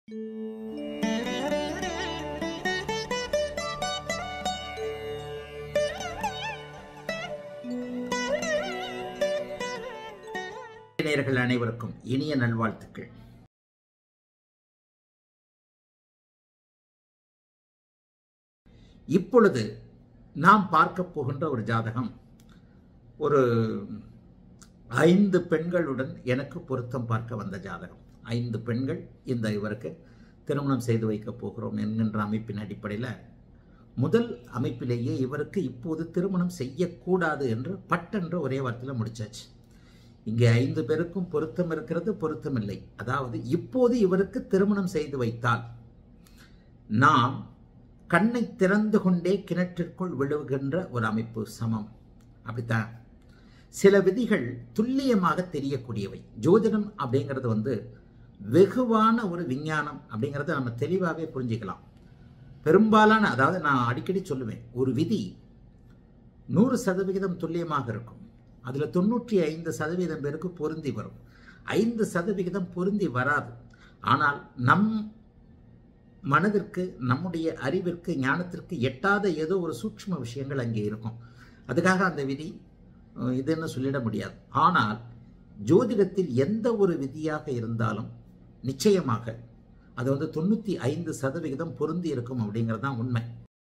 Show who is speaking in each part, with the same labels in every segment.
Speaker 1: நேயர்கள் அனைவருக்கும் இனிய நல்வாழ்த்துக்கள் இப்பொழுது நாம் பார்க்க போகின்ற ஒரு ஜாதகம் ஒரு ஐந்து பெண்களுடன் எனக்கு பொருத்தம் பார்க்க வந்த ஜாதகம் ஐந்து பெண்கள் இந்த இவருக்கு திருமணம் செய்து வைக்கப் போகிறோம் என்கின்ற அமைப்பின் அடிப்படையில் முதல் அமைப்பிலேயே இவருக்கு இப்போது திருமணம் செய்யக்கூடாது என்று பட்டென்று ஒரே வார்த்தையில் முடிச்சாச்சு இங்கே ஐந்து பேருக்கும் பொருத்தம் இருக்கிறது பொருத்தம் இல்லை அதாவது இப்போது இவருக்கு திருமணம் செய்து வைத்தால் நாம் கண்ணை திறந்து கொண்டே கிணற்றிற்குள் விழுகின்ற ஒரு அமைப்பு சமம் அப்படித்தான் சில விதிகள் துல்லியமாக தெரியக்கூடியவை ஜோதிடம் அப்படிங்கிறது வந்து வெகுவான ஒரு விஞ்ஞானம் அப்படிங்கிறத நம்ம தெளிவாகவே புரிஞ்சுக்கலாம் பெரும்பாலான அதாவது நான் அடிக்கடி சொல்லுவேன் ஒரு விதி நூறு சதவிகிதம் துல்லியமாக இருக்கும் அதில் தொண்ணூற்றி ஐந்து சதவீதம் பேருக்கு பொருந்தி வரும் ஐந்து சதவிகிதம் பொருந்தி வராது ஆனால் நம் மனதிற்கு நம்முடைய அறிவிற்கு ஞானத்திற்கு எட்டாத ஏதோ ஒரு சூட்சும விஷயங்கள் அங்கே இருக்கும் அதுக்காக அந்த விதி அஹ், இதுன்னு சொல்லிட முடியாது ஆனால் ஜோதிடத்தில் எந்த ஒரு விதியாக இருந்தாலும் நிச்சயமாக அது வந்து தொண்ணூற்றி ஐந்து சதவிகிதம் பொருந்தி இருக்கும் அப்படிங்கிறது தான் உண்மை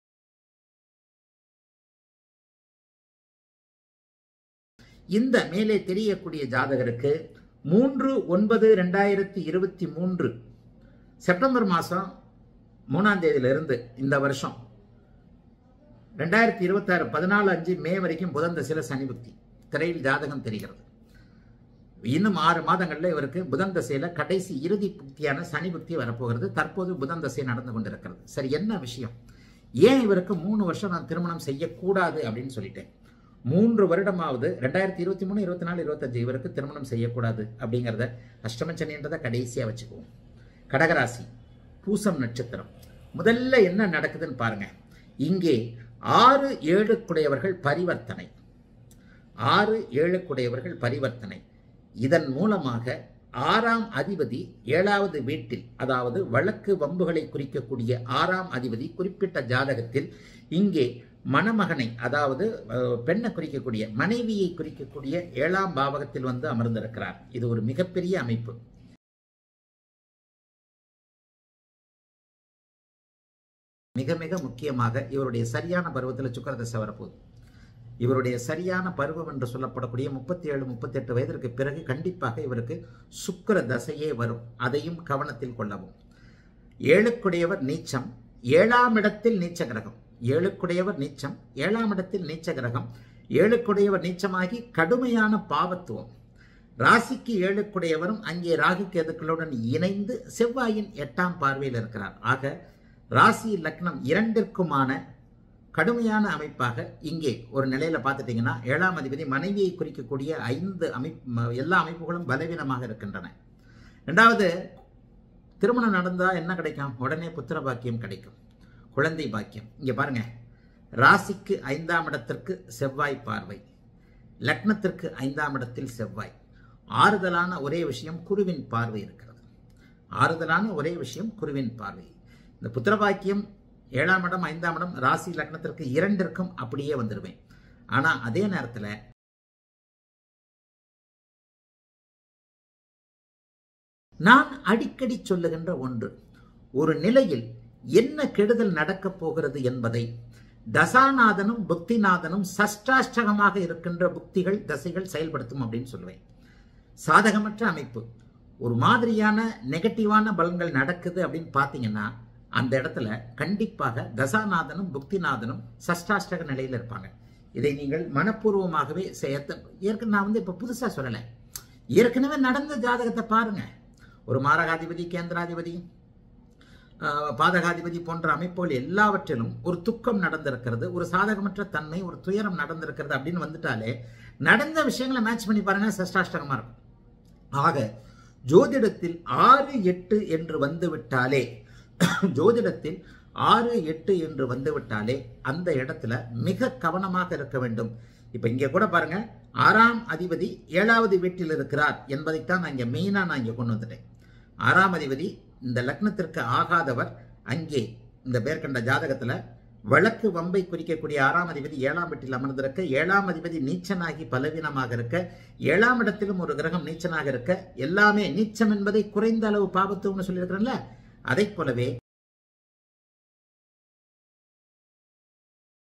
Speaker 1: இந்த மேலே தெரியக்கூடிய ஜாதகருக்கு மூன்று ஒன்பது ரெண்டாயிரத்தி இருபத்தி மூன்று செப்டம்பர் மாதம் மூணாம் தேதியிலிருந்து இந்த வருஷம் ரெண்டாயிரத்தி இருபத்தாறு பதினாலு அஞ்சு மே வரைக்கும் புதன் தசையில் சனி புக்தி திரையில் ஜாதகம் தெரிகிறது இன்னும் ஆறு மாதங்களில் இவருக்கு புதன் தசையில் கடைசி இறுதி புக்தியான சனி புக்தி வரப்போகிறது தற்போது புதன் தசை நடந்து கொண்டிருக்கிறது சரி என்ன விஷயம் ஏன் இவருக்கு மூணு வருஷம் நான் திருமணம் செய்யக்கூடாது அப்படின்னு சொல்லிட்டேன் மூன்று வருடமாவது ரெண்டாயிரத்தி இருபத்தி மூணு இருபத்தி நாலு இருபத்தஞ்சு இவருக்கு திருமணம் செய்யக்கூடாது அப்படிங்கிறத அஷ்டமச்சனின்றதை கடைசியாக வச்சுக்குவோம் கடகராசி பூசம் நட்சத்திரம் முதல்ல என்ன நடக்குதுன்னு பாருங்க இங்கே ஆறு ஏழுக்குடையவர்கள் பரிவர்த்தனை ஆறு ஏழுக்குடையவர்கள் பரிவர்த்தனை இதன் மூலமாக ஆறாம் அதிபதி ஏழாவது வீட்டில் அதாவது வழக்கு வம்புகளை குறிக்கக்கூடிய ஆறாம் அதிபதி குறிப்பிட்ட ஜாதகத்தில் இங்கே மணமகனை அதாவது அஹ், பெண்ணை குறிக்கக்கூடிய மனைவியை குறிக்கக்கூடிய ஏழாம் பாவகத்தில் வந்து அமர்ந்திருக்கிறார் இது ஒரு மிகப்பெரிய அமைப்பு மிக மிக முக்கியமாக இவருடைய சரியான பருவத்தில் சுக்கர தசை வரப்போகுது இவருடைய சரியான பருவம் என்று சொல்லப்படக்கூடிய முப்பத்தி ஏழு முப்பத்தெட்டு வயதிற்கு பிறகு கண்டிப்பாக இவருக்கு சுக்கிர தசையே வரும் அதையும் கவனத்தில் கொள்ளவும் ஏழுக்குடையவர் நீச்சம் ஏழாம் இடத்தில் நீச்ச கிரகம் ஏழுக்குடையவர் நீச்சம் ஏழாம் இடத்தில் நீச்ச கிரகம் ஏழுக்குடையவர் நீச்சமாகி கடுமையான பாவத்துவம் ராசிக்கு ஏழுக்குடையவரும் அங்கே ராகு கேதுக்களுடன் இணைந்து செவ்வாயின் எட்டாம் பார்வையில் இருக்கிறார் ஆக ராசி லக்னம் இரண்டிற்குமான கடுமையான அமைப்பாக இங்கே ஒரு நிலையில பார்த்துட்டீங்கன்னா ஏழாம் அதிபதி மனைவியை குறிக்கக்கூடிய ஐந்து அமைப்பு எல்லா அமைப்புகளும் பலவீனமாக இருக்கின்றன ரெண்டாவது திருமணம் நடந்தா என்ன கிடைக்கும் உடனே புத்திர பாக்கியம் கிடைக்கும் குழந்தை பாக்கியம் இங்க பாருங்க ராசிக்கு ஐந்தாம் இடத்திற்கு செவ்வாய் பார்வை லக்னத்திற்கு ஐந்தாம் இடத்தில் செவ்வாய் ஆறுதலான ஒரே விஷயம் குருவின் பார்வை இருக்கிறது ஆறுதலான ஒரே விஷயம் குருவின் பார்வை இந்த புத்திரபாக்கியம் ஏழாம் இடம் ஐந்தாம் இடம் ராசி லக்னத்திற்கு இரண்டிற்கும் அப்படியே வந்துடுவேன் ஆனா அதே நேரத்துல நான் அடிக்கடி சொல்லுகின்ற ஒன்று ஒரு நிலையில் என்ன கெடுதல் நடக்கப் போகிறது என்பதை தசாநாதனும் புக்திநாதனும் சஷ்டாஷ்டகமாக இருக்கின்ற புக்திகள் தசைகள் செயல்படுத்தும் அப்படின்னு சொல்லுவேன் சாதகமற்ற அமைப்பு ஒரு மாதிரியான நெகட்டிவான பலன்கள் நடக்குது அப்படின்னு பார்த்தீங்கன்னா அந்த இடத்துல கண்டிப்பாக தசாநாதனும் புக்திநாதனும் சஷ்டாஷ்டக நிலையில் இருப்பாங்க இதை நீங்கள் மனப்பூர்வமாகவே செய்ய ஏற்கனவே நான் வந்து இப்போ புதுசாக சொல்லலை ஏற்கனவே நடந்த ஜாதகத்தை பாருங்க ஒரு மாரகாதிபதி கேந்திராதிபதி ஆஹ், பாதகாதிபதி போன்ற அமைப்புகள் எல்லாவற்றிலும் ஒரு துக்கம் நடந்திருக்கிறது ஒரு சாதகமற்ற தன்மை ஒரு துயரம் நடந்திருக்கிறது அப்படின்னு வந்துட்டாலே நடந்த விஷயங்களை மேட்ச் பண்ணி பாருங்க சஷ்டாஷ்டகமா இருக்கும் ஆக ஜோதிடத்தில் ஆறு எட்டு என்று வந்துவிட்டாலே ஜோதிடத்தில் ஆறு எட்டு என்று வந்துவிட்டாலே அந்த இடத்துல மிக கவனமாக இருக்க வேண்டும் இப்ப இங்க கூட பாருங்க ஆறாம் அதிபதி ஏழாவது வீட்டில் இருக்கிறார் என்பதைத்தான் நான் இங்க மெயினா நான் இங்க கொண்டு வந்துட்டேன் ஆறாம் அதிபதி இந்த லக்னத்திற்கு ஆகாதவர் அங்கே இந்த பேர்கண்ட ஜாதகத்துல வழக்கு வம்பை குறிக்கக்கூடிய ஆறாம் அதிபதி ஏழாம் வீட்டில் அமர்ந்திருக்க ஏழாம் அதிபதி நீச்சனாகி பலவீனமாக இருக்க ஏழாம் இடத்திலும் ஒரு கிரகம் நீச்சனாக இருக்க எல்லாமே நீச்சம் என்பதை குறைந்த அளவு பாபத்துவம்னு சொல்லியிருக்கிறேன்ல அதைப் போலவே